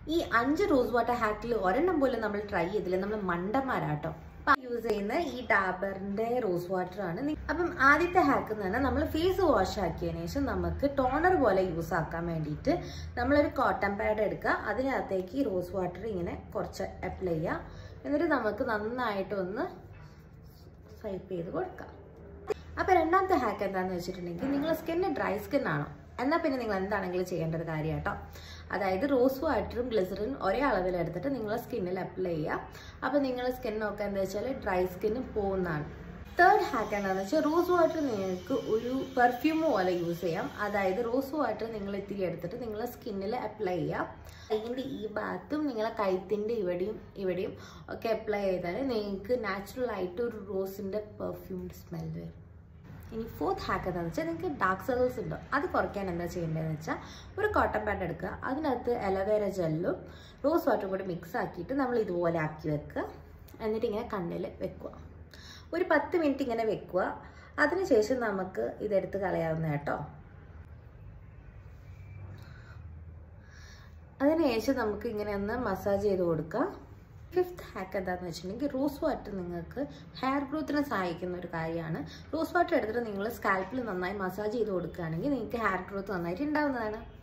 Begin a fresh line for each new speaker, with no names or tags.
ഈ അഞ്ച് rose water ഹാക്കിൽ ഒരെണ്ണം പോലും നമ്മൾ ട്രൈ ചെയ്തില്ല നമ്മൾ മണ്ടന്മാരാട്ടോ യൂസ് ചെയ്യുന്ന ഈ ഡാബറിന്റെ റോസ് വാട്ടർ ആണ് നി- അപ്പം ആദ്യത്തെ ഹാക്ക് എന്ന് പറഞ്ഞാൽ നമ്മൾ ഫേസ് വാഷ് ആക്കിയതിനു ശേഷം നമുക്ക് ടോണർ പോലെ യൂസ് ആക്കാൻ വേണ്ടിയിട്ട് നമ്മളൊരു കോട്ടൺ പാഡ് എടുക്കുക അതിനകത്തേക്ക് ഈ റോസ് വാട്ടർ ഇങ്ങനെ കുറച്ച് അപ്ലൈ ചെയ്യുക എന്നിട്ട് നമുക്ക് നന്നായിട്ട് ഒന്ന് സ്വൈപ്പ് ചെയ്ത് കൊടുക്കാം അപ്പോൾ രണ്ടാമത്തെ ഹാക്ക് എന്താണെന്ന് വെച്ചിട്ടുണ്ടെങ്കിൽ നിങ്ങളുടെ സ്കിന്ന് ഡ്രൈ സ്കിൻ ആണോ എന്നാൽ പിന്നെ നിങ്ങൾ എന്താണെങ്കിലും ചെയ്യേണ്ട ഒരു കാര്യം കേട്ടോ അതായത് റോസ് വാട്ടറും ഗ്ലിസറിനും ഒരേ അളവിൽ എടുത്തിട്ട് നിങ്ങളെ സ്കിന്നിൽ അപ്ലൈ ചെയ്യുക അപ്പോൾ നിങ്ങളുടെ സ്കിന്നൊക്കെ എന്താ വെച്ചാൽ ഡ്രൈ സ്കിന്ന് പോകുന്നതാണ് തേർഡ് ഹാക്ക് എന്താണെന്ന് വെച്ചാൽ റോസ് വാട്ടർ നിങ്ങൾക്ക് ഒരു പെർഫ്യൂം പോലെ യൂസ് ചെയ്യാം അതായത് റോസ് വാട്ടർ നിങ്ങൾ ഇത്തിരി എടുത്തിട്ട് നിങ്ങളെ സ്കിന്നിൽ അപ്ലൈ ചെയ്യാം കൈയിൻ്റെ ഈ ഭാഗത്തും നിങ്ങളെ കഴുത്തിൻ്റെ ഇവിടെയും ഇവിടെയും ഒക്കെ അപ്ലൈ ചെയ്താൽ നിങ്ങൾക്ക് നാച്ചുറൽ ആയിട്ട് ഒരു റോസിൻ്റെ പെർഫ്യൂംഡ് സ്മെൽ വരും ഇനി ഫോർത്ത് ഹാക്ക് എന്താണെന്ന് വെച്ചാൽ നിങ്ങൾക്ക് ഡാർക്ക് സർക്കിൾസ് ഉണ്ടോ അത് കുറയ്ക്കാൻ എന്താ ചെയ്യേണ്ടതെന്ന് വെച്ചാൽ ഒരു കോട്ടൺ പാഡ് എടുക്കുക അതിനകത്ത് അലോവേര ജെല്ലും റോസ് വാട്ടറും കൂടി മിക്സ് ആക്കിയിട്ട് നമ്മൾ ഇതുപോലെ ആക്കി വെക്കുക എന്നിട്ട് ഇങ്ങനെ കണ്ണിൽ വെക്കുക ഒരു പത്ത് മിനിറ്റ് ഇങ്ങനെ വെക്കുക അതിനുശേഷം നമുക്ക് ഇതെടുത്ത് കളയാവുന്ന കേട്ടോ അതിനുശേഷം നമുക്ക് ഇങ്ങനെ ഒന്ന് മസാജ് ചെയ്ത് കൊടുക്കുക ഫിഫ്ത്ത് ഹാക്ക് എന്താണെന്ന് വെച്ചിട്ടുണ്ടെങ്കിൽ റോസ് വാട്ടർ നിങ്ങൾക്ക് ഹെയർ ഗ്രോത്തിനെ സഹായിക്കുന്ന ഒരു കാര്യമാണ് റോസ് വാട്ടർ എടുത്തിട്ട് നിങ്ങൾ സ്കാൽപ്പിൽ നന്നായി മസാജ് ചെയ്ത് കൊടുക്കുകയാണെങ്കിൽ നിങ്ങൾക്ക് ഹെയർ ഗ്രോത്ത് നന്നായിട്ട് ഉണ്ടാവുന്നതാണ്